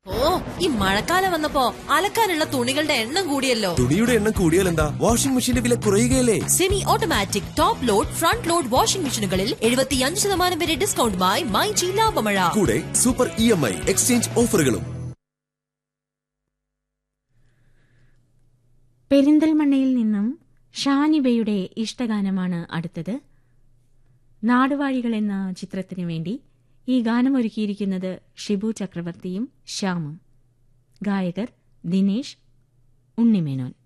ഓ ഈ മഴക്കാലം വന്നപ്പോ അലക്കാനുള്ള തുണികളുടെ എണ്ണം കൂടിയല്ലോ തുണിയുടെ എണ്ണം കൂടിയാൽ എന്താ വാഷിംഗ് മെഷീന്റെ വില കുറയുകയല്ലേ semi automatic top load front load washing മെഷീനുകളിൽ എഴുപത്തിയഞ്ച് ശതമാനം വരെ ഡിസ്കൗണ്ടുമായി മൈജി ലാഭമഴ കൂടെ super E M I exchange ഓഫറുകളും പെരിന്തൽമണ്ണയിൽ നിന്നും ഷാനിബയുടെ ഇഷ്ടഗാനമാണ് അടുത്തത് നാടുവാഴികൾ എന്ന ചിത്രത്തിനു വേണ്ടി ഈ ഗാനമൊരുക്കിയിരിക്കുന്നത് ഷിബു ചക്രവർത്തിയും ശ്യാമും ഗായകർ ദിനേശ് ഉണ്ണിമേനോൻ